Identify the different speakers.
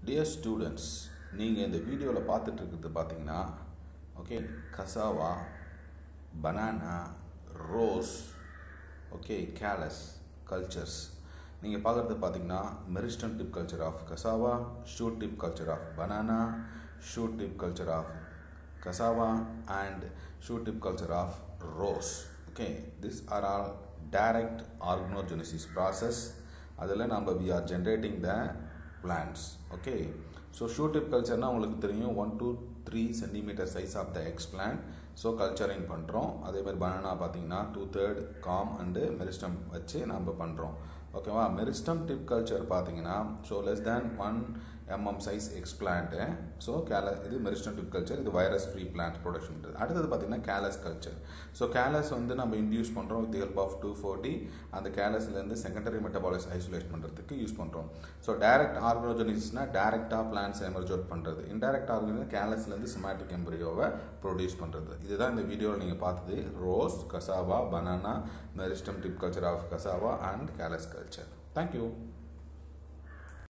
Speaker 1: dear students நீங்கள் இந்த வீடியோவில் பார்த்துட்டு இருக்கிறது பார்த்தீங்கன்னா okay cassava banana rose okay callus cultures நீங்கள் பார்க்குறது பார்த்தீங்கன்னா meristem tip culture of cassava shoot tip culture of banana shoot tip culture of cassava and shoot tip culture of rose okay these are all direct organogenesis process அதில் நம்ம we are generating the plants okay so shoot tip கல்ச்சர்னால் உங்களுக்கு தெரியும் one two three centimetre size of the explant so culturing பண்ணுறோம் அதேமாதிரி banana பார்த்தீங்கன்னா two third cam and meristem வச்சு நம்ம பண்ணுறோம் ஓகேவா மெரிஸ்டம் டிப் கல்ச்சர் பார்த்தீங்கன்னா so less than one mm size explant so கேல இது மெரிஸ்டம் டிப் கல்ச்சர் இது வைரஸ் ஃப்ரீ பிளான்ட் ப்ரொடக்ஷன் அடுத்தது பார்த்தீங்கன்னா கேலஸ் கல்ச்சர் ஸோ கேலஸ் வந்து நம்ம இன்டியூஸ் பண்ணுறோம் with help of two forty அந்த கேலஸ்லேருந்து செகண்டரி மெட்டபாலிஸ் ஐசோலேட் பண்ணுறதுக்கு யூஸ் பண்ணுறோம் ஸோ டைரக்ட் ஆர்கனோஜனிஸ்னால் டைரெக்டாக பிளான்ஸ் எமர்ஜோட் பண்ணுறது இன்டைரக்ட் ஆர்கனிஸ் கேலஸ்லேருந்து சிமாட்டிக் எம்பரியோவை ப்ரொடியூஸ் பண்ணுறது இதுதான் இந்த வீடியோவில் நீங்கள் பார்த்தது rose cassava banana meristem tip culture of cassava and callus culture thank you